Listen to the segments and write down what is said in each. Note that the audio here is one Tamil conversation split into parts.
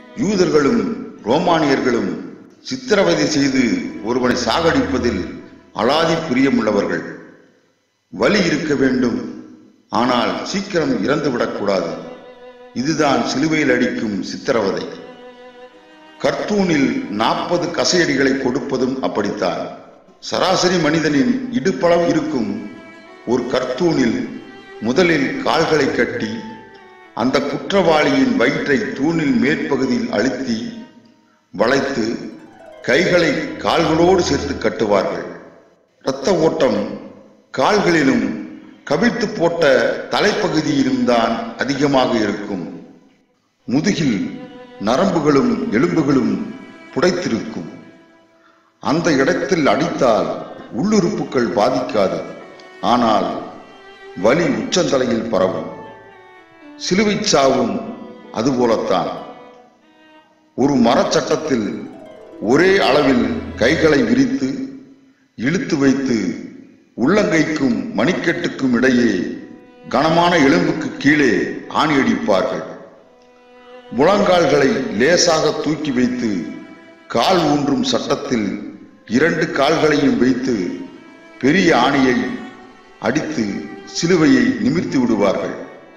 யூதர்களும் ரோமானியர்களும் சித்திரவதை செய்து ஒருவனை சாகடிப்பதில் அலாதி பிரியமுள்ளவர்கள் வலி இருக்க வேண்டும் ஆனால் சீக்கிரம் இறந்துவிடக்கூடாது இதுதான் சிலுவையில் அடிக்கும் சித்திரவதை கர்த்தூனில் நாற்பது கசையடிகளை கொடுப்பதும் அப்படித்தான் சராசரி மனிதனின் இடுப்பளவு இருக்கும் ஒரு கர்த்தூனில் முதலில் கால்களை கட்டி அந்த குற்றவாளியின் வயிற்றை தூணில் மேற்பகுதியில் அழுத்தி வளைத்து கைகளை கால்களோடு சேர்த்து கட்டுவார்கள் இரத்த ஓட்டம் கால்களிலும் கவிழ்த்து போட்ட தலைப்பகுதியிலும் தான் அதிகமாக இருக்கும் முதுகில் நரம்புகளும் எலும்புகளும் புடைத்திருக்கும் அந்த இடத்தில் அடித்தால் உள்ளுறுப்புகள் பாதிக்காது ஆனால் வலி உச்சந்தலையில் பரவும் சிலுவை சாவும் அதுபோலத்தான் ஒரு மரச்சட்டத்தில் ஒரே அளவில் கைகளை விரித்து இழுத்து வைத்து உள்ளங்கைக்கும் மணிக்கட்டுக்கும் இடையே கனமான எலும்புக்கு கீழே ஆணி அடிப்பார்கள் முழங்கால்களை லேசாக தூக்கி வைத்து கால் ஊன்றும் சட்டத்தில் இரண்டு கால்களையும் வைத்து பெரிய ஆணியை அடித்து சிலுவையை நிமிர்த்தி விடுவார்கள்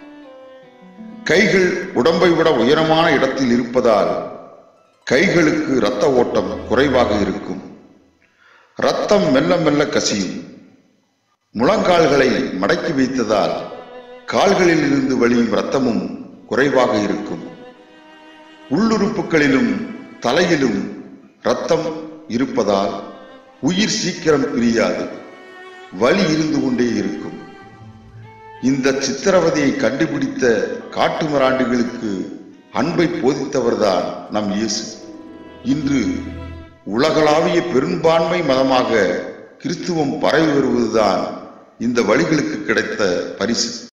கைகள் உடம்பை விட உயரமான இடத்தில் இருப்பதால் கைகளுக்கு இரத்த ஓட்டம் குறைவாக இருக்கும் ரத்தம் மெல்ல மெல்ல கசியும் முழங்கால்களை மடக்கி வைத்ததால் கால்களில் இருந்து வழியும் இரத்தமும் குறைவாக இருக்கும் உள்ளுறுப்புகளிலும் தலையிலும் இரத்தம் இருப்பதால் உயிர் சீக்கிரம் பிரியாது வலி இருந்து கொண்டே இருக்கும் இந்த சித்திரவதையை கண்டுபிடித்த காட்டுமிராண்டிகளுக்கு அன்பை போதித்தவர்தான் நம் இயேசு இன்று உலகளாவிய பெரும்பான்மை மதமாக கிறிஸ்துவம் பரவி வருவதுதான் இந்த வழிகளுக்கு கிடைத்த பரிசு